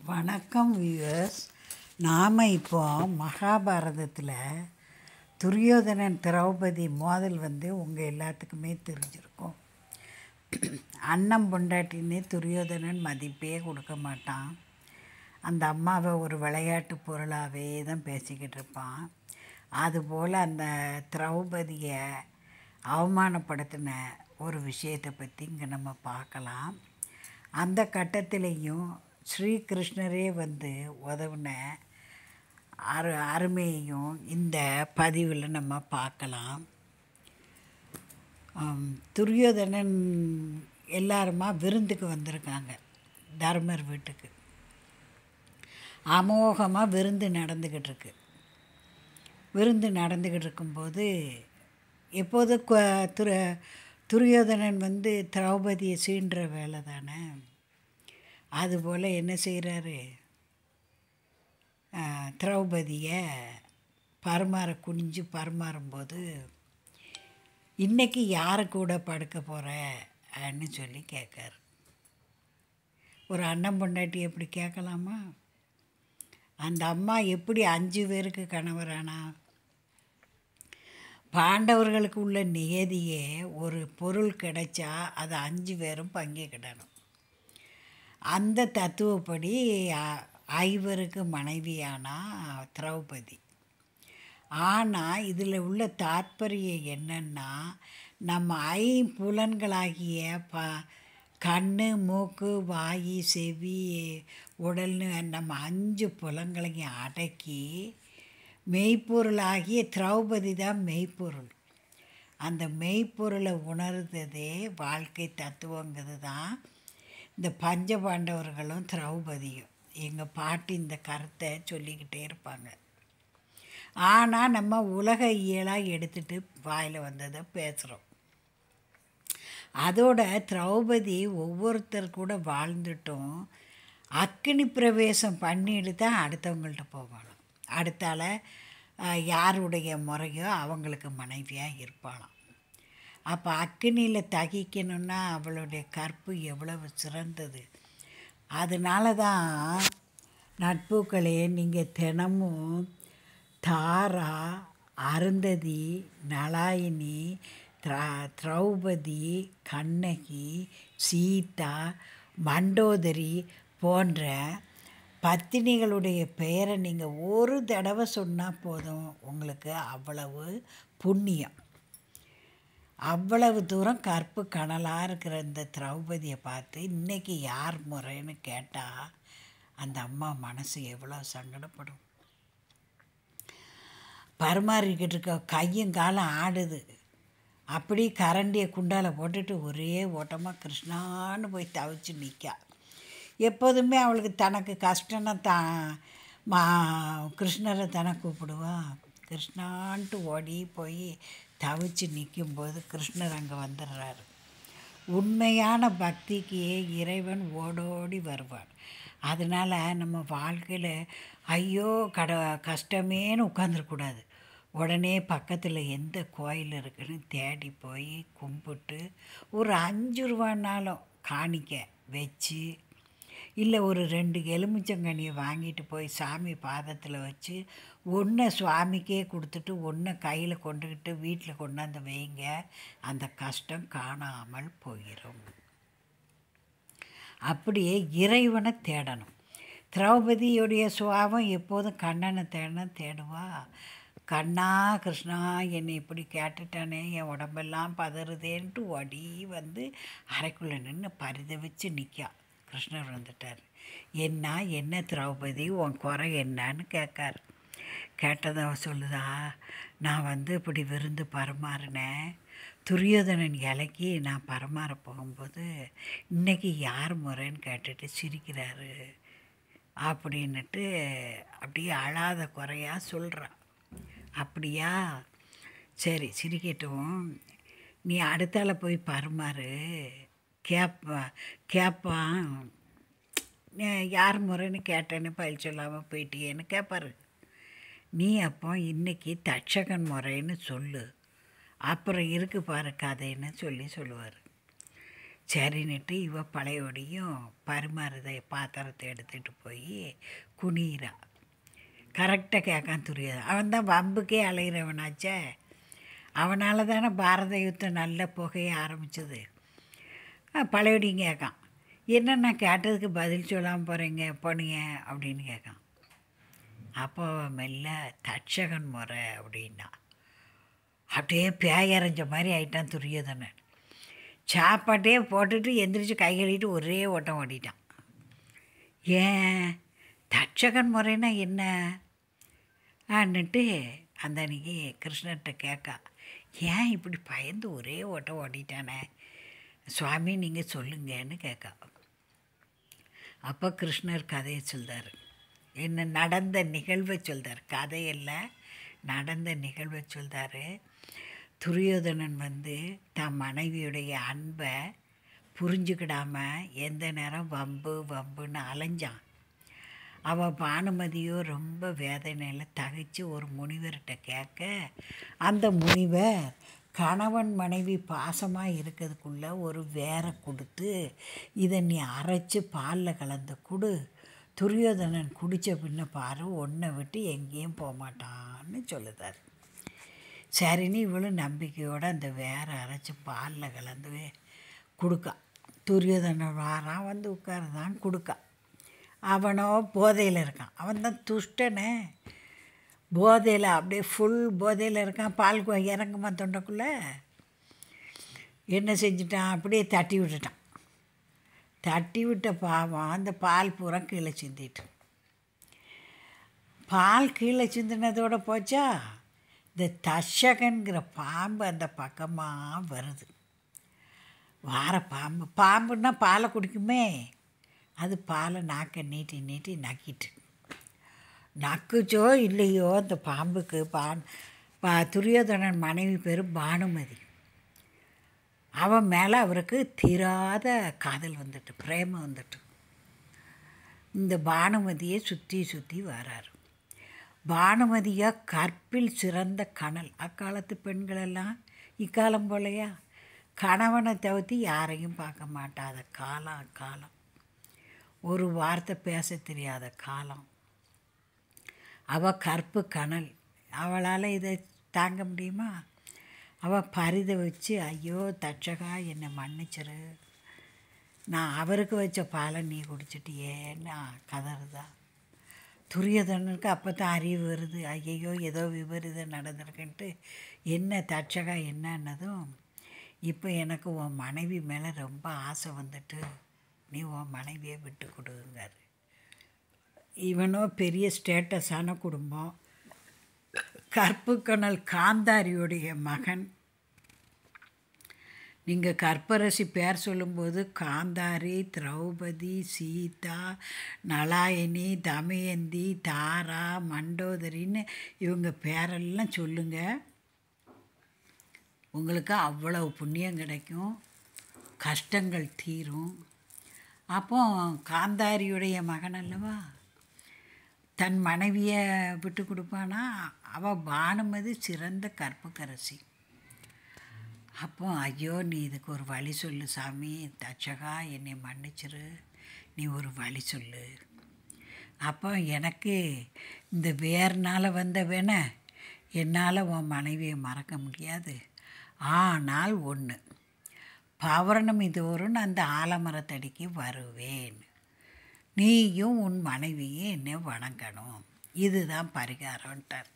வணக்கம் வியூவர்ஸ் நாம் இப்போ மகாபாரதத்தில் துரியோதனன் திரௌபதி மோதல் வந்து உங்கள் எல்லாத்துக்குமே தெரிஞ்சிருக்கும் அண்ணன் பொண்டாட்டின்னு துரியோதனன் மதிப்பே கொடுக்க மாட்டான் அந்த அம்மாவை ஒரு விளையாட்டு பொருளாகவே தான் பேசிக்கிட்டு இருப்பான் அதுபோல் அந்த திரௌபதியை அவமானப்படுத்தின ஒரு விஷயத்தை பற்றி இங்கே நம்ம பார்க்கலாம் அந்த கட்டத்திலையும் ஸ்ரீகிருஷ்ணரே வந்து உதவின அரு அருமையையும் இந்த பதிவில் நம்ம பார்க்கலாம் ஆம், துரியோதனன் எல்லாருமா விருந்துக்கு வந்திருக்காங்க தர்மர் வீட்டுக்கு அமோகமாக விருந்து நடந்துக்கிட்டு இருக்கு விருந்து நடந்துக்கிட்டு இருக்கும்போது எப்போது கு- துர துரியோதனன் வந்து திரௌபதியை சீன்ற வேலை தானே அதுபோல் என்ன செய்கிறாரு திரௌபதியை பரிமாற குனிஞ்சு பரிமாறும்போது இன்னைக்கு யாரு கூட படுக்க போகிறன்னு சொல்லி கேட்காரு ஒரு அண்ணன் பொண்டாட்டி எப்படி கேட்கலாமா அந்த அம்மா எப்படி அஞ்சு பேருக்கு கணவரானா பாண்டவர்களுக்கு உள்ள நியதியே ஒரு பொருள் கிடைச்சா அது அஞ்சு பேரும் பங்கிக்கிடணும் அந்த தத்துவப்படி அ- ஐவருக்கு மனைவியானா திரௌபதி ஆனால் இதில் உள்ள தாத்பரியம் என்னன்னா நம்ம ஐம்புலன்களாகிய ப கண்ணு மூக்கு வாய் செவி உடல்னு நம்ம அஞ்சு புலங்களையும் அடக்கி மெய்ப்பொருளாகிய திரௌபதி தான் மெய்ப்பொருள் அந்த மெய்ப்பொருளை உணர்ந்ததே வாழ்க்கை தத்துவங்கிறது தான் இந்த பஞ்ச பாண்டவர்களும் திரௌபதியும் எங்கள் பாட்டி இந்த கருத்தை சொல்லிக்கிட்டே இருப்பாங்க ஆனால் நம்ம உலக இயலாக எடுத்துட்டு வாயில் வந்ததை பேசுகிறோம் அதோட திரௌபதி ஒவ்வொருத்தர் கூட வாழ்ந்துட்டும் அக்கினி பிரவேசம் பண்ணிட்டு தான் அடுத்தவங்கள்ட்ட போகணும் அடுத்தால அஹ், யாருடைய முறையோ அவங்களுக்கு மனைவியாக இருப்பாளாம் அப்போ அக்கினியில் தகிக்கணும்னா அவளுடைய கற்பு எவ்வளவு சிறந்தது அதனால தான் நட்புக்களே நீங்கள் தினமும் தாரா அருந்ததி நலாயினி திரா திரௌபதி கண்ணகி சீதா மண்டோதரி போன்ற பத்தினிகளுடைய பெயரை நீங்கள் ஒரு தடவை சொன்னால் போதும் உங்களுக்கு அவ்வளவு புண்ணியம் அவ்வளவு தூரம் கற்பு கனலாக இருக்கிற இந்த திரௌபதியை பார்த்து இன்னைக்கு யார் முறைன்னு கேட்டால் அந்த அம்மா மனசு எவ்வளோ சங்கடப்படும் பரிமாறிக்கிட்டு இருக்க கையும் காலம் ஆடுது அப்படி கரண்டியை குண்டால போட்டுட்டு ஒரே ஓட்டமாக கிருஷ்ணான்னு போய் தவிச்சு நிற்கா எப்போதுமே அவளுக்கு தனக்கு கஷ்டம்னா தான் மா கிருஷ்ணரை தானே கூப்பிடுவா கிருஷ்ணான்ட்டு ஓடி போய் தவிச்சு நிற்கும்போது கிருஷ்ணர் அங்கே வந்துடுறாரு உண்மையான பக்திக்கு இறைவன் ஓடோடி வருவான் அதனால் நம்ம வாழ்க்கையில் ஐயோ கட கஷ்டமேன்னு உட்காந்துருக்கூடாது உடனே பக்கத்தில் எந்த கோயில் இருக்குன்னு தேடி போய் கும்பிட்டு ஒரு அஞ்சு ரூபான்னாலும் காணிக்க வச்சு இல்லை ஒரு ரெண்டு எலுமிச்சங்கனியை வாங்கிட்டு போய் சாமி பாதத்தில் வச்சு ஒன்றை சுவாமிக்கே கொடுத்துட்டு ஒன்றை கையில் கொண்டுக்கிட்டு வீட்டில் கொண்டாந்து வைங்க அந்த கஷ்டம் காணாமல் போயிடும் அப்படியே இறைவனை தேடணும் திரௌபதியுடைய சுவாபம் எப்போதும் கண்ணனை தேடணும் தேடுவா கண்ணா கிருஷ்ணா என்னை இப்படி கேட்டுட்டானே என் உடம்பெல்லாம் பதறுதேன்ட்டு ஒடி வந்து அறைக்குள்ளே நின்று பரிதவிச்சு நிற்கா கிருஷ்ணர் வந்துட்டார் என்ன என்ன திரௌபதி உன் குறை என்னன்னு கேட்கார் கேட்டதை அவ சொல்லுதா நான் வந்து இப்படி விருந்து பரிமாறினேன் துரியோதனன் இலைக்கு நான் பரிமாற போகும்போது இன்னைக்கு யார் முறைன்னு கேட்டுட்டு சிரிக்கிறாரு அப்படின்னுட்டு அப்படியே அழாத குறையா சொல்கிறான் அப்படியா சரி சிரிக்கட்டும் நீ அடுத்தால போய் பரிமாறு கேப்பா கேட்பான் நீ யார் முறைன்னு கேட்டேன்னு பயில் சொல்லாமல் போயிட்டியேன்னு கேட்பாரு நீ அப்போ இன்னைக்கு தட்சகன் முறைன்னு சொல்லு அப்புறம் இருக்கு பாரு கதைன்னு சொல்லி சொல்லுவார் சரின்னுட்டு இவ பழையோடையும் பரிமாறுத பாத்திரத்தை எடுத்துகிட்டு போய் குனிகிறா கரெக்டாக கேட்கான் துரியாது அவன் தான் வம்புக்கே அலைகிறவனாச்சே அவனால தானே பாரத யுத்தம் நல்ல புகைய ஆரம்பிச்சது பழையடியும் கேட்கான் என்ன நான் கேட்டதுக்கு பதில் சொல்லாமல் போகிறீங்க போனீங்க அப்படின்னு கேட்கான் அப்போ அவன் மெல்ல தட்சகன் முறை அப்படின்னா அப்படியே பேயரைஞ்ச மாதிரி ஆயிட்டான் துரியோதனன் சாப்பாட்டே போட்டுட்டு எந்திரிச்சு கை கழுவிட்டு ஒரே ஓட்டம் ஓடிட்டான் ஏன் தட்சகன் முறைன்னா என்ன ஆன்னுட்டு அந்த அன்னைக்கு கிருஷ்ணர்கிட்ட கேட்கா ஏன் இப்படி பயந்து ஒரே ஓட்டம் ஓடிட்டானே சுவாமி நீங்கள் சொல்லுங்கன்னு கேட்கா அப்போ கிருஷ்ணர் கதையை சொல்றார் என்ன நடந்த நிகழ்வை சொல்றார் கதையல்ல நடந்த நிகழ்வை சொல்றாரு துரியோதனன் வந்து தன் மனைவியுடைய அன்பை புரிஞ்சுக்கிடாம எந்த நேரம் வம்பு வம்புன்னு அலைஞ்சான் அவள் பானுமதியோ ரொம்ப வேதனையில் தகைச்சு ஒரு முனிவர்கிட்ட கேட்க அந்த முனிவர் கணவன் மனைவி பாசமாக இருக்கிறதுக்குள்ள ஒரு வேரை கொடுத்து இதை நீ அரைச்சி பாலில் கலந்து கொடு துரியோதனன் குடித்த பின்ன பாரு ஒன்றை விட்டு எங்கேயும் போக மாட்டான்னு சொல்லுதார் சரின்னு இவளும் நம்பிக்கையோடு அந்த வேற அரைச்சி பாலில் கலந்து கொடுக்கா துரியோதனன் வாரான் வந்து உட்காருதான் கொடுக்கா அவனோ போதையில் இருக்கான் அவன் தான் துஷ்டனே போதையில் அப்படியே ஃபுல் போதையில் இருக்கான் பால் கொ- இறங்குமா தொண்டைக்குள்ளே என்ன செஞ்சிட்டான் அப்படியே தட்டி விட்டுட்டான் தட்டி விட்ட பாவம் அந்த பால் பூரா கீழே சிந்திட்டு பால் கீழே சிந்தினதோட போச்சா இந்த தஷகன்கிற பாம்பு அந்த பக்கமாக வருது வார பாம்பு பாம்புன்னா பாலை குடிக்குமே அது பாலை நாக்கை நீட்டி நீட்டி நக்கிட்டு நக்குச்சோ இல்லையோ அந்த பாம்புக்கு பான் பா துரியோதனன் மனைவி பேர் பானுமதி அவன் மேலே அவருக்கு தீராத காதல் வந்துட்டு பிரேமம் வந்துட்டு இந்த பானுமதியை சுற்றி சுற்றி வராரு பானுமதியா கற்பில் சிறந்த கனல் அக்காலத்து பெண்களெல்லாம் இக்காலம் போலையா கணவனை தவிர்த்து யாரையும் பார்க்க மாட்டாத காலம் அக்காலம் ஒரு வார்த்தை பேச தெரியாத காலம் அவள் கற்பு கனல் அவளால் இதை தாங்க முடியுமா அவள் பரிதை வச்சு ஐயோ தட்சகா என்னை மன்னிச்சிரு நான் அவருக்கு வச்ச பாலை நீ குடிச்சிட்டியேன்னு கதறுதா துரியோதனனுக்கு அப்போ தான் அறிவு வருது ஐயையோ ஏதோ விபரீதம் நடந்திருக்குன்ட்டு என்ன தட்சகா என்னன்னதும் இப்போ எனக்கு உன் மனைவி மேலே ரொம்ப ஆசை வந்துட்டு நீ உன் மனைவியை விட்டு கொடுங்காரு இவனோ பெரிய ஸ்டேட்டஸான குடும்பம் கற்புக்கணல் காந்தாரியுடைய மகன் நீங்கள் கற்பரசி பேர் சொல்லும்போது காந்தாரி திரௌபதி சீதா நலாயனி தமயந்தி தாரா மண்டோதரின்னு இவங்க பேரெல்லாம் சொல்லுங்கள் உங்களுக்கு அவ்வளவு புண்ணியம் கிடைக்கும் கஷ்டங்கள் தீரும் அப்போ காந்தாரியுடைய மகன் அல்லவா தன் மனைவியை விட்டு கொடுப்பானா அவள் பானுமதி சிறந்த கற்புக்கரசி அப்போ ஐயோ நீ இதுக்கு ஒரு வழி சொல்லு சாமி தச்சகா என்னை மன்னிச்சிரு நீ ஒரு வழி சொல்லு அப்போ எனக்கு இந்த வேர்னால் வந்த வேண என்னால் உன் மனைவியை மறக்க முடியாது ஆனால் ஒன்று பௌர்ணமி தோறும் நான் அந்த ஆலமரத்தடிக்கு வருவேன் நீயும் உன் மனைவியும் என்னை வணங்கணும் இதுதான் பரிகாரம்ட்டார்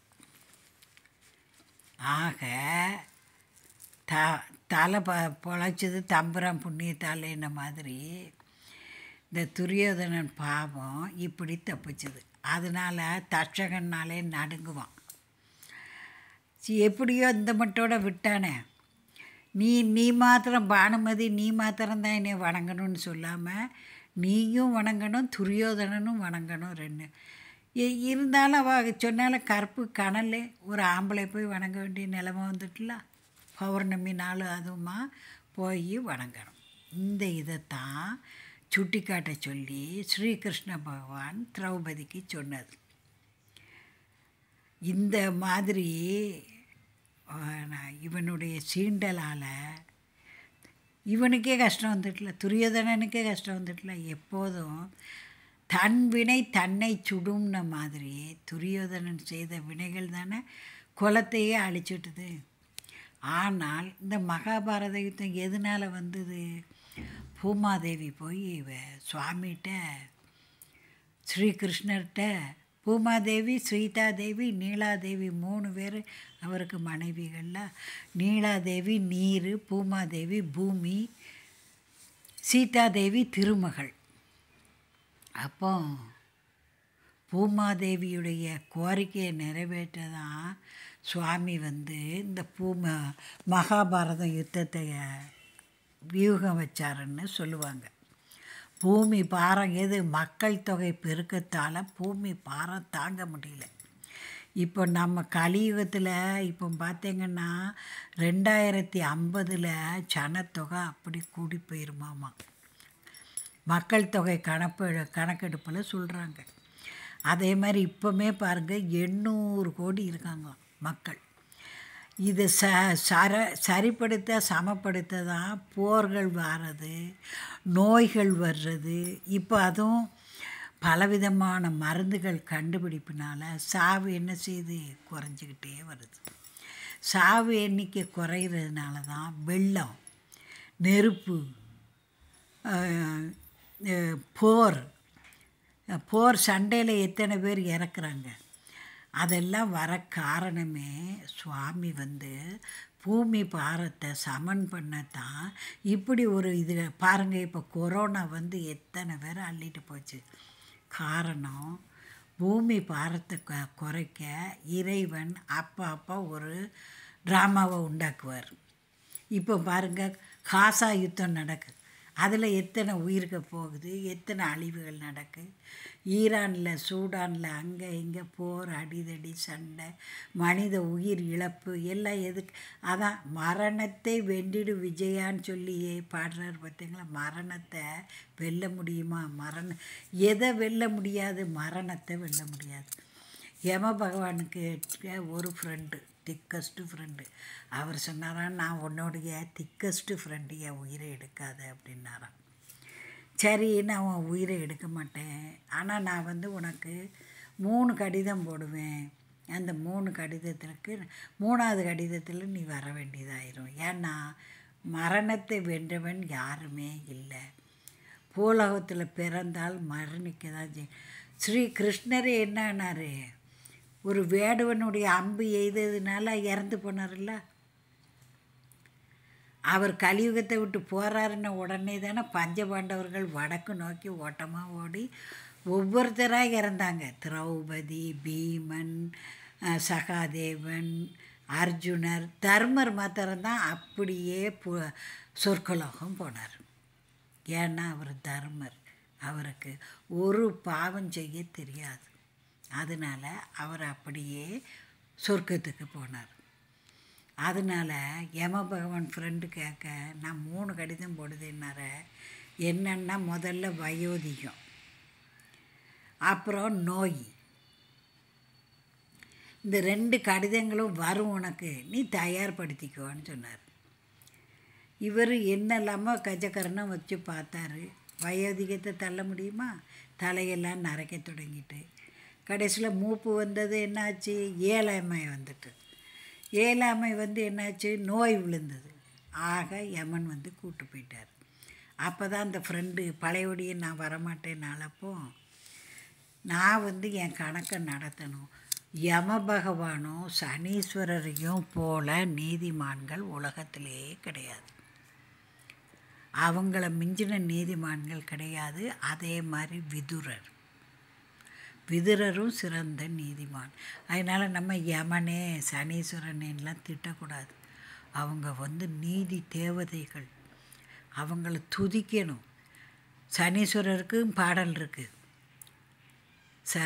ஆக த தலை ப பொழைச்சது தம்புரான் புண்ணியத்தால் என்ன மாதிரி இந்த துரியோதனன் பாவம் இப்படி தப்பிச்சது அதனால் தட்சகன்னாலே நடுங்குவான் சி, எப்படியோ இந்த மட்டோட விட்டானே நீ நீ மாத்திரம் பானுமதி நீ மாத்திரம்தான் என்னை வணங்கணும்னு சொல்லாமல் நீயும் வணங்கணும் துரியோதனனும் வணங்கணும் ரெண்டு இ- இருந்தாலும் அவ சொன்னால கருப்பு கனல் ஒரு ஆம்பளை போய் வணங்க வேண்டிய நிலைமை வந்துட்டுல பௌர்ணமி நாள் அதுவுமா போய் வணங்கணும் இந்த இதைத்தான் சுட்டி காட்ட சொல்லி ஸ்ரீகிருஷ்ண பகவான் திரௌபதிக்கு சொன்னது இந்த மாதிரி அஹ், நான் இவனுடைய சீண்டலால் இவனுக்கே கஷ்டம் வந்துட்டல துரியோதனனுக்கே கஷ்டம் வந்துட்டல எப்போதும் தன் வினை தன்னை சுடும்ன மாதிரி துரியோதனன் செய்த வினைகள் தானே குலத்தையே அழிச்சுட்டுது ஆனால் இந்த மகாபாரத யுத்தம் எதனால் வந்தது பூமாதேவி போய் இவ- சுவாமிகிட்ட ஸ்ரீகிருஷ்ணர்கிட்ட பூமாதேவி சீதாதேவி நீலாதேவி மூணு பேர் அவருக்கு மனைவிகள்ல நீலாதேவி நீர் பூமாதேவி பூமி சீதாதேவி திருமகள் அப்போ பூமாதேவியுடைய கோரிக்கையை நிறைவேற்ற தான் சுவாமி வந்து இந்த பூம மகாபாரதம் யுத்தத்தை வியூகம் வச்சாருன்னு சொல்லுவாங்க பூமி பாரம் எது மக்கள் தொகை பெருக்கத்தால் பூமி பாரம் தாங்க முடியல இப்போ நம்ம கலியுகத்தில் இப்போ பார்த்தீங்கன்னா ரெண்டாயிரத்தி ஐம்பதில் ஜனத்தொகை அப்படி கூடி போயிருமாமா மக்கள் தொகை கணப்பு கணக்கெடுப்பில் சொல்கிறாங்க அதே மாதிரி இப்போமே பாருங்கள் எண்ணூறு கோடி இருக்காங்க மக்கள் இது ச சர சரிப்படுத்த சமப்படுத்த தான் போர்கள் வர்றது நோய்கள் வர்றது இப்போ அதுவும் பலவிதமான மருந்துகள் கண்டுபிடிப்பினால சாவு என்ன செய்யுது குறைஞ்சிக்கிட்டே வருது சாவு எண்ணிக்கை குறையிறதுனால தான் வெள்ளம் நெருப்பு அஹ், அஹ், போர் போர் சண்டையில் எத்தனை பேர் இறக்குறாங்க அதெல்லாம் வர காரணமே சுவாமி வந்து பூமி பாரத்தை சமன் பண்ணத்தான் இப்படி ஒரு இது பாருங்கள் இப்போ கொரோனா வந்து எத்தனை பேர் அள்ளிட்டு போச்சு காரணம் பூமி பாரத்தை க- குறைக்க இறைவன் அப்போ அப்போ ஒரு ட்ராமாவை உண்டாக்குவார் இப்போ பாருங்கள் காசா யுத்தம் நடக்குது அதில் எத்தனை உயிருக்கு போகுது எத்தனை அழிவுகள் நடக்குது ஈரானில் சூடானில் அங்கே இங்கே போர் அடிதடி சண்டை மனித உயிர் இழப்பு எல்லாம் எதுக்கு அதான் மரணத்தை வென்றிடு விஜயான்னு சொல்லி பாடுறாரு பார்த்தீங்களா மரணத்தை வெல்ல முடியுமா மரண எதை வெல்ல முடியாது மரணத்தை வெல்ல முடியாது யம பகவானுக்கு ஒரு ஃப்ரெண்டு திக்கஸ்ட்டு ஃப்ரெண்டு அவர் சொன்னாராம் நான் உன்னோடைய திக்கஸ்ட்டு ஃப்ரெண்டு என் உயிரை எடுக்காத அப்படின்னாராம் சரி நான் உன் உயிரை எடுக்க மாட்டேன் ஆனால் நான் வந்து உனக்கு மூணு கடிதம் போடுவேன் அந்த மூணு கடிதத்திற்கு மூணாவது கடிதத்தில் நீ வர வேண்டியதாயிரும் ஏன்னா மரணத்தை வென்றவன் யாருமே இல்லை பூலோகத்தில் பிறந்தால் மரணிக்க தான் செய்யும் ஸ்ரீ கிருஷ்ணரே என்னானாரு ஒரு வேடுவனுடைய அம்பு எய்ததுனால இறந்து போனார்ல அவர் கலியுகத்தை விட்டு போகிறாருன்ன உடனே தானே பஞ்சபாண்டவர்கள் வடக்கு நோக்கி ஓட்டமாக ஓடி ஒவ்வொருத்தராக இறந்தாங்க திரௌபதி பீமன் அஹ், சகாதேவன் அர்ஜுனர் தர்மர் மாத்திரம்தான் அப்படியே பு சொர்க்கலோகம் போனார் ஏன்னா அவர் தர்மர் அவருக்கு ஒரு பாவம் செய்ய தெரியாது அதனால் அவர் அப்படியே சொர்க்கத்துக்கு போனார் அதனால் யம பகவான் ஃப்ரெண்டு கேட்க நான் மூணு கடிதம் போடுதுன்னார என்னன்னா முதல்ல வயோதிகம் அப்புறம் நோய் இந்த ரெண்டு கடிதங்களும் வரும் உனக்கு நீ தயார்படுத்திக்கோன்னு சொன்னார் இவர் என்னெல்லாமோ கஜக்கரணம் வச்சு பார்த்தாரு வயோதிகத்தை தள்ள முடியுமா தலையெல்லாம் நரைக்க தொடங்கிட்டு கடைசியில் மூப்பு வந்தது என்னாச்சு ஏழாமை வந்துட்டு ஏழாமை வந்து என்னாச்சு நோய் விழுந்தது ஆக யமன் வந்து கூட்டு போயிட்டார் அப்போ தான் அந்த ஃப்ரெண்டு பழையபடியே நான் வரமாட்டேன்னாலப்போ நான் வந்து என் கணக்கை நடத்தணும் யம பகவானும் சனீஸ்வரரையும் போல நீதிமான்கள் உலகத்திலேயே கிடையாது அவங்கள மிஞ்சின நீதிமான்கள் கிடையாது அதே மாதிரி விதுரர் விதுரரும் சிறந்த நீதிமான் அதனால் நம்ம யமனே சனீஸ்வரனேலாம் திட்டக்கூடாது அவங்க வந்து நீதி தேவதைகள் அவங்கள துதிக்கணும் சனீஸ்வரருக்கும் பாடல் இருக்குது ச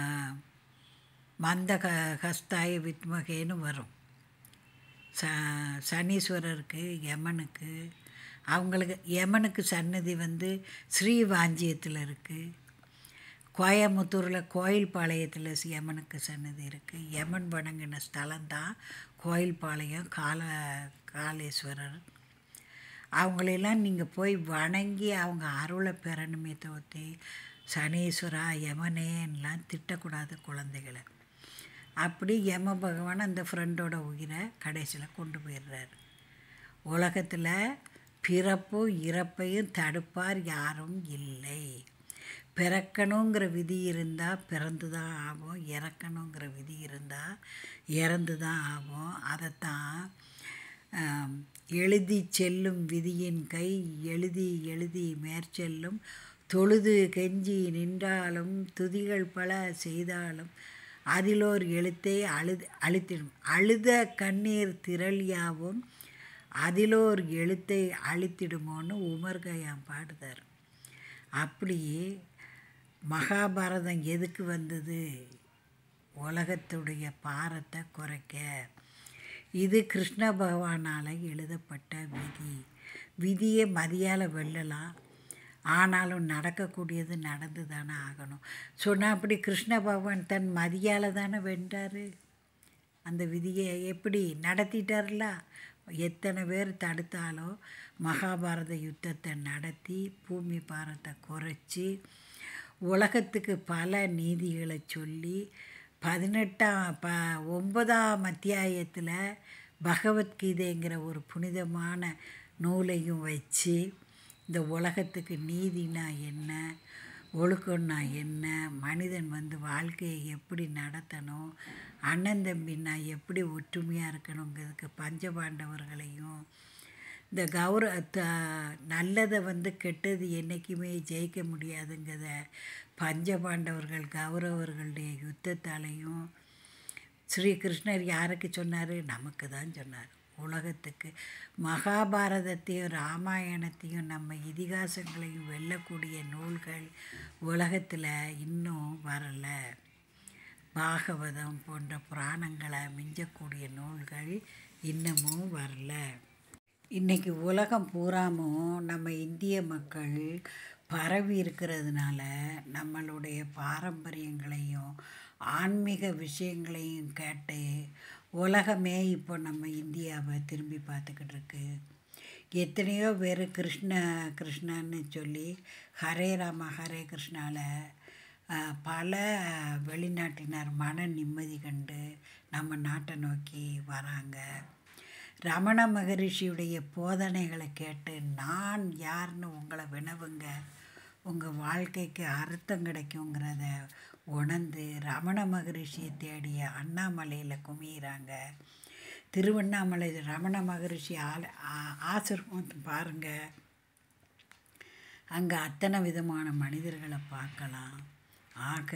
மந்த க கஸ்தாய வித்மகேன்னு வரும் ச சனீஸ்வரருக்கு யமனுக்கு அவங்களுக்கு யமனுக்கு சன்னதி வந்து ஸ்ரீவாஞ்சியத்தில் இருக்குது கோயம்புத்தூரில் கோயில் பாளையத்தில் யமனுக்கு சன்னதி இருக்குது யமன் வணங்கின ஸ்தலம்தான் கோயில் பாளையம் கால காளேஸ்வரர் அவங்களெல்லாம் நீங்கள் போய் வணங்கி அவங்க அருளை பெறணுமே தவிர்த்து சனீஸ்வரா யமனேன்லாம் திட்டக்கூடாது குழந்தைகளை அப்படி யம பகவான் அந்த ஃப்ரெண்டோட உயிரை கடைசியில் கொண்டு போயிடுறாரு உலகத்தில் பிறப்பும் இறப்பையும் தடுப்பார் யாரும் இல்லை பிறக்கணுங்கிற விதி இருந்தால் பிறந்து தான் ஆகும் இறக்கணுங்கிற விதி இருந்தால் இறந்து தான் ஆகும் அதைத்தான் ஆம், எழுதி செல்லும் விதியின் கை எழுதி எழுதி மேற்செல்லும் தொழுது கெஞ்சி நின்றாலும் துதிகள் பல செய்தாலும் அதிலோர் எழுத்தை அழுது அழித்திடும் அழுத கண்ணீர் திரளியாவும் அதிலோர் எழுத்தை அழித்திடுமோன்னு உமர் கயாம் பாடுதார் அப்படி மகாபாரதம் எதுக்கு வந்தது உலகத்துடைய பாரத்தை குறைக்க இது கிருஷ்ண பகவானால் எழுதப்பட்ட விதி விதியை மதியால் வெல்லலாம் ஆனாலும் நடக்கக்கூடியது நடந்து தானே ஆகணும் சொன்னால் அப்படி கிருஷ்ண பகவான் தன் மதியால் தானே வென்றார் அந்த விதியை எப்படி நடத்திட்டார்ல எத்தனை பேர் தடுத்தாலும் மகாபாரத யுத்தத்தை நடத்தி பூமி பாரத்தை குறைச்சி உலகத்துக்கு பல நீதிகளை சொல்லி பதினெட்டாம் ப ஒன்பதாம் அத்தியாயத்தில் பகவத்கீதைங்கிற ஒரு புனிதமான நூலையும் வச்சு இந்த உலகத்துக்கு நீதினா என்ன ஒழுக்கம்னா என்ன மனிதன் வந்து வாழ்க்கையை எப்படி நடத்தணும் அண்ணன் தம்பினா எப்படி ஒற்றுமையாக இருக்கணுங்கிறதுக்கு பஞ்சபாண்டவர்களையும் இந்த கௌர த நல்லதை வந்து கெட்டது என்றைக்குமே ஜெயிக்க முடியாதுங்கிறத பஞ்சபாண்டவர்கள் கௌரவர்களுடைய யுத்தத்தாலையும் ஸ்ரீகிருஷ்ணர் யாருக்கு சொன்னார் நமக்கு தான் சொன்னார் உலகத்துக்கு மகாபாரதத்தையும் ராமாயணத்தையும் நம்ம இதிகாசங்களையும் வெல்லக்கூடிய நூல்கள் உலகத்தில் இன்னும் வரலை பாகவதம் போன்ற புராணங்களை மிஞ்சக்கூடிய நூல்கள் இன்னமும் வரல இன்றைக்கி உலகம் பூராமும் நம்ம இந்திய மக்கள் பரவி இருக்கிறதுனால நம்மளுடைய பாரம்பரியங்களையும் ஆன்மீக விஷயங்களையும் கேட்டு உலகமே இப்போ நம்ம இந்தியாவை திரும்பி பார்த்துக்கிட்டு இருக்கு எத்தனையோ பேர் கிருஷ்ண கிருஷ்ணன்னு சொல்லி ஹரே ராம ஹரே கிருஷ்ணாவில் பல வெளிநாட்டினர் மன நிம்மதி கண்டு நம்ம நாட்டை நோக்கி வராங்க ரமண மகரிஷியுடைய போதனைகளை கேட்டு நான் யாருன்னு உங்களை வினவுங்க உங்கள் வாழ்க்கைக்கு அர்த்தம் கிடைக்குங்கிறத உணர்ந்து ரமண மகரிஷியை தேடிய அண்ணாமலையில் குமியிறாங்க திருவண்ணாமலை ரமண மகரிஷி ஆல ஆ- ஆசிரமத்தை பாருங்கள் அங்கே அத்தனை விதமான மனிதர்களை பார்க்கலாம் ஆக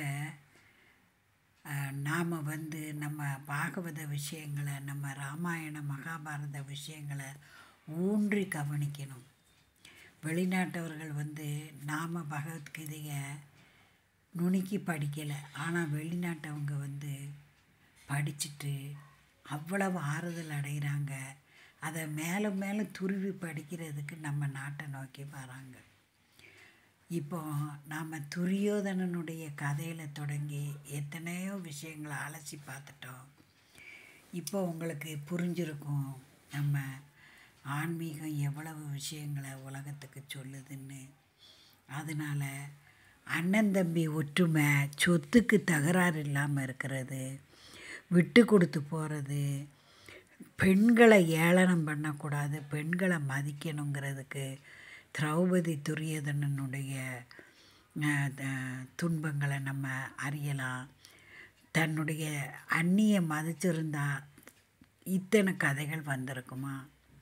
நாம் வந்து நம்ம பாகவத விஷயங்களை நம்ம ராமாயண மகாபாரத விஷயங்களை ஊன்றி கவனிக்கணும் வெளிநாட்டவர்கள் வந்து நாம் பகவத்கீதையை நுணுக்கி படிக்கலை ஆனால் வெளிநாட்டவங்க வந்து படிச்சுட்டு அவ்வளவு ஆறுதல் அடைகிறாங்க அதை மேலும் மேலும் துருவி படிக்கிறதுக்கு நம்ம நாட்டை நோக்கி வராங்க இப்போ நாம் துரியோதனனுடைய கதையில் தொடங்கி எத்தனையோ விஷயங்களை அலசி பார்த்துட்டோம் இப்போ உங்களுக்கு புரிஞ்சிருக்கும் நம்ம ஆன்மீகம் எவ்வளவு விஷயங்களை உலகத்துக்கு சொல்லுதுன்னு அதனால் அண்ணன் தம்பி ஒற்றுமை சொத்துக்கு தகராறு இல்லாமல் இருக்கிறது விட்டு கொடுத்து போகிறது பெண்களை ஏளனம் பண்ணக்கூடாது பெண்களை மதிக்கணுங்கிறதுக்கு திரௌபதி துரியோதனனுடைய அஹ், த- துன்பங்களை நம்ம அறியலாம் தன்னுடைய அந்நிய மதிச்சிருந்தா இத்தனை கதைகள் வந்திருக்குமா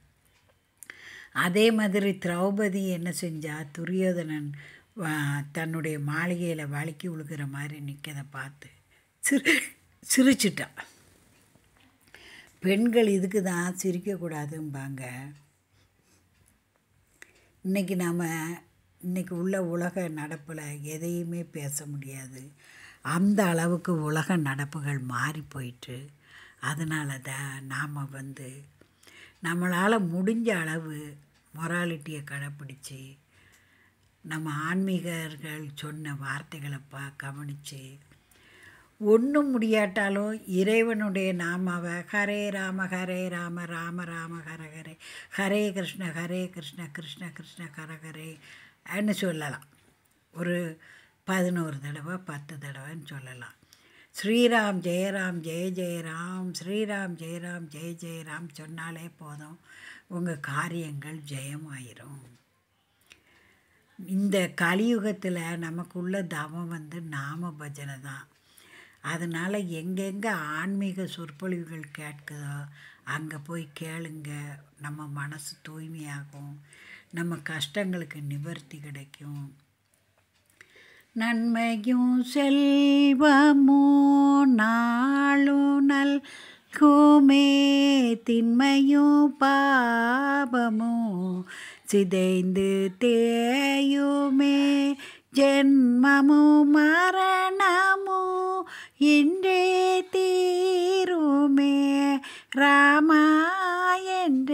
அதே மாதிரி திரௌபதி என்ன செஞ்சா துரியோதனன் வா- தன்னுடைய மாளிகையில் வழுக்கி விழுகிற மாதிரி நிற்கதை பார்த்து சிரி சிரிச்சிட்டா பெண்கள் இதுக்கு தான் சிரிக்கக்கூடாதும்பாங்க இன்றைக்கி நாம் இன்றைக்கி உள்ள உலக நடப்பில் எதையுமே பேச முடியாது அந்த அளவுக்கு உலக நடப்புகள் மாறி போயிட்டு அதனால தான் நாம் வந்து நம்மளால் முடிஞ்ச அளவு மொராலிட்டியை கடைப்பிடிச்சி நம்ம ஆன்மீகர்கள் சொன்ன வார்த்தைகளை பா கவனித்து ஒன்றும் முடியாட்டாலும் இறைவனுடைய நாமாவை ஹரே ராம ஹரே ராம ராம ராம ஹர ஹரே ஹரே கிருஷ்ண ஹரே கிருஷ்ண கிருஷ்ண கிருஷ்ண ஹர ஹரே ன்னு சொல்லலாம் ஒரு பதினோரு தடவை பத்து தடவைன்னு சொல்லலாம் ஸ்ரீராம் ஜெயராம் ஜெய ஜெயராம் ஸ்ரீராம் ஜெயராம் ஜெய ஜெயராம் சொன்னாலே போதும் உங்கள் காரியங்கள் ஜெயமாயிரும் இந்த கலியுகத்தில் நமக்குள்ள தவம் வந்து நாம பஜனை தான் அதனால் எங்கெங்கே ஆன்மீக சொற்பொழிவுகள் கேட்குதோ அங்கே போய் கேளுங்க நம்ம மனசு தூய்மையாகும் நம்ம கஷ்டங்களுக்கு நிவர்த்தி கிடைக்கும் நன்மையும் செல்வமும் நாளும் நல்குமே திண்மையும் பாபமும் சிதைந்து தேயுமே ஜென்மமும் மரணமும் இன்றே தீருமே ராமா என்ற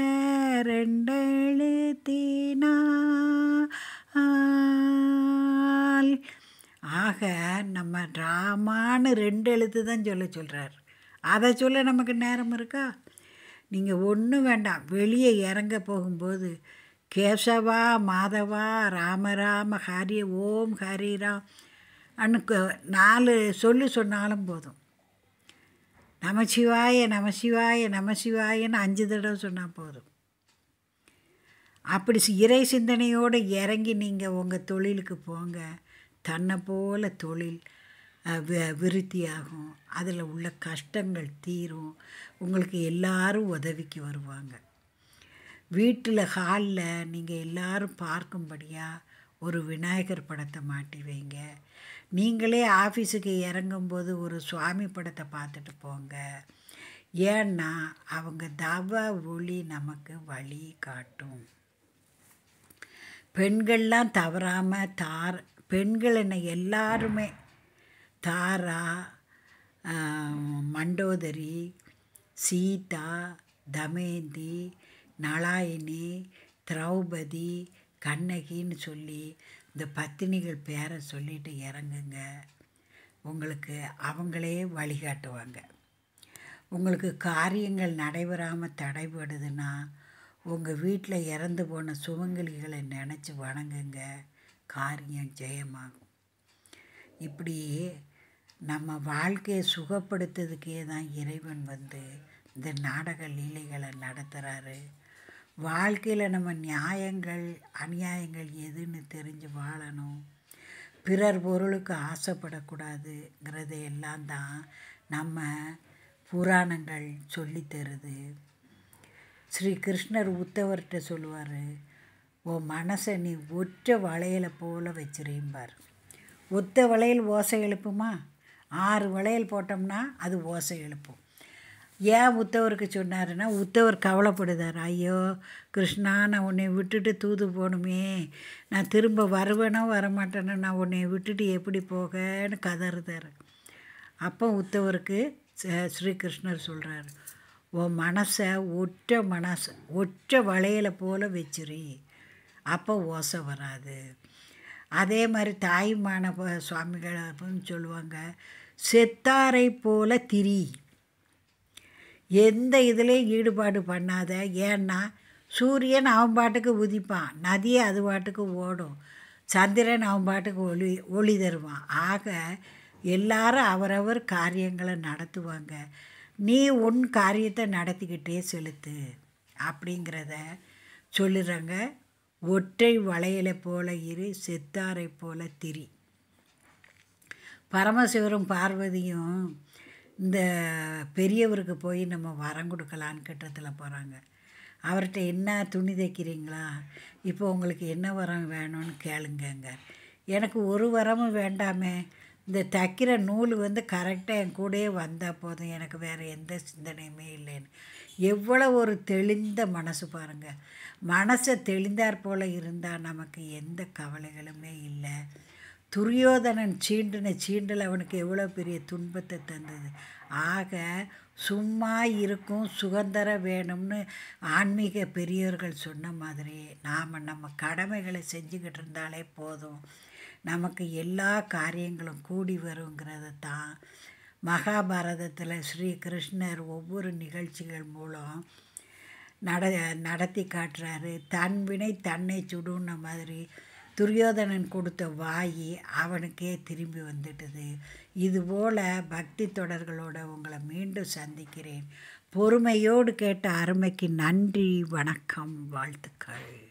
ரெண்டெழுத்தினால் ஆக நம்ம ராமான்னு ரெண்டு எழுத்து தான் சொல்ல சொல்கிறார் அதை சொல்ல நமக்கு நேரம் இருக்கா நீங்கள் ஒன்றும் வேண்டாம் வெளியே இறங்க போகும்போது கேசவா மாதவா ராம ராம ஹரி ஓம் ஹரிராம் அன்னுக்கு நாலு சொல்லு சொன்னாலும் போதும் நமசிவாய நமசிவாய நமசிவாயன்னு அஞ்சு தடவை சொன்னால் போதும் அப்படி சி- இறை சிந்தனையோடு இறங்கி நீங்கள் உங்கள் தொழிலுக்கு போங்க தன்னை போல தொழில் அஹ், வி- விருத்தியாகும் அதில் உள்ள கஷ்டங்கள் தீரும் உங்களுக்கு எல்லாரும் உதவிக்கு வருவாங்க வீட்டில் ஹாலில் நீங்கள் எல்லாரும் பார்க்கும்படியாக ஒரு விநாயகர் படத்தை மாட்டி வைங்க நீங்களே ஆஃபீஸுக்கு இறங்கும்போது ஒரு சுவாமி படத்தை பார்த்துட்டு போங்க ஏன்னா அவங்க தவ ஒளி நமக்கு வழி காட்டும் பெண்கள்லாம் தவறாமல் தார் பெண்கள் என்ன எல்லாருமே தாரா ஆஹ், மண்டோதரி சீதா தமேந்தி நளாயினி திரௌபதி கண்ணகின்னு சொல்லி இந்த பத்தினிகள் பேரை சொல்லிட்டு இறங்குங்க உங்களுக்கு அவங்களே வழிகாட்டுவாங்க உங்களுக்கு காரியங்கள் நடைபெறாமல் தடைபடுதுன்னா உங்கள் வீட்டில் இறந்து போன சுமங்கலிகளை நினச்சி வணங்குங்க காரியம் ஜெயமாகும் இப்படி நம்ம வாழ்க்கையை சுகப்படுத்துறதுக்கே தான் இறைவன் வந்து இந்த நாடக லீலைகளை நடத்துகிறாரு வாழ்க்கையில் நம்ம நியாயங்கள் அநியாயங்கள் எதுன்னு தெரிஞ்சு வாழணும் பிறர் பொருளுக்கு ஆசைப்படக்கூடாதுங்கிறது எல்லாம் தான் நம்ம புராணங்கள் சொல்லித் தருது ஸ்ரீ கிருஷ்ணர் உத்தவர்கிட்ட சொல்லுவார் உன் மனசை நீ ஒற்ற வளையலை போல வச்சிரும்பார் ஒத்த வளையல் ஓசை எழுப்புமா ஆறு வளையல் போட்டோம்னா அது ஓசை எழுப்பும் ஏன் உத்தவருக்கு சொன்னாருன்னா உத்தவர் கவலைப்படுதார் ஐயோ கிருஷ்ணா நான் உன்னை விட்டுட்டு தூது போகணுமே நான் திரும்ப வருவேனோ வரமாட்டேனோ நான் உன்னை விட்டுட்டு எப்படி போகன்னு கதறுதார் அப்போ உத்தவருக்கு ச- ஸ்ரீகிருஷ்ணர் சொல்கிறார் உன் மனசை ஒற்ற மனசு ஒற்ற வளையலை போல வச்சிரு அப்போ ஓசை வராது அதே மாதிரி தாய்மான ப- சுவாமிகள் அப்படின்னு சொல்லுவாங்க செத்தாரை போல திரி எந்த இதுலேயும் ஈடுபாடு பண்ணாத ஏன்னா சூரியன் அவன் பாட்டுக்கு உதிப்பான் நதி அது பாட்டுக்கு ஓடும் சந்திரன் அவன் பாட்டுக்கு ஒளி ஒளி தருவான் ஆக எல்லாரும் அவரவர் காரியங்களை நடத்துவாங்க நீ உன் காரியத்தை நடத்திக்கிட்டே செலுத்து அப்படிங்கிறத சொல்லுறாங்க ஒற்றை வளையலை போல இரு செத்தாரை போல திரி பரமசிவரும் பார்வதியும் இந்த பெரியவருக்கு போய் நம்ம வரம் கொடுக்கலான்னு கிட்டத்தில் போகிறாங்க அவர்கிட்ட என்ன துணி தைக்கிறீங்களா இப்போ உங்களுக்கு என்ன வரம் வேணும்னு கேளுங்கங்க எனக்கு ஒரு வரமும் வேண்டாமே இந்த தைக்கிற நூல் வந்து கரெக்டாக என் கூடயே வந்தால் போதும் எனக்கு வேறு எந்த சிந்தனையுமே இல்லைன்னு எவ்வளோ ஒரு தெளிந்த மனசு பாருங்கள் மனசை தெளிந்தாற் போல் இருந்தால் நமக்கு எந்த கவலைகளுமே இல்லை துரியோதனன் சீண்டின சீண்டல் அவனுக்கு எவ்வளோ பெரிய துன்பத்தை தந்தது ஆக சும்மா இருக்கும் சுதந்திர வேணும்னு ஆன்மீக பெரியவர்கள் சொன்ன மாதிரி நாம் நம்ம கடமைகளை செஞ்சுக்கிட்டு இருந்தாலே போதும் நமக்கு எல்லா காரியங்களும் கூடி வருங்கிறத தான் மகாபாரதத்தில் ஸ்ரீ கிருஷ்ணர் ஒவ்வொரு நிகழ்ச்சிகள் மூலம் நட நடத்தி காட்டுறாரு தன் வினை தன்னை சுடுன்ன மாதிரி துரியோதனன் கொடுத்த வாயி அவனுக்கே திரும்பி வந்துட்டுது இதுபோல் பக்தி தொடர்களோட உங்களை மீண்டும் சந்திக்கிறேன் பொறுமையோடு கேட்ட அருமைக்கு நன்றி வணக்கம் வாழ்த்துக்கள்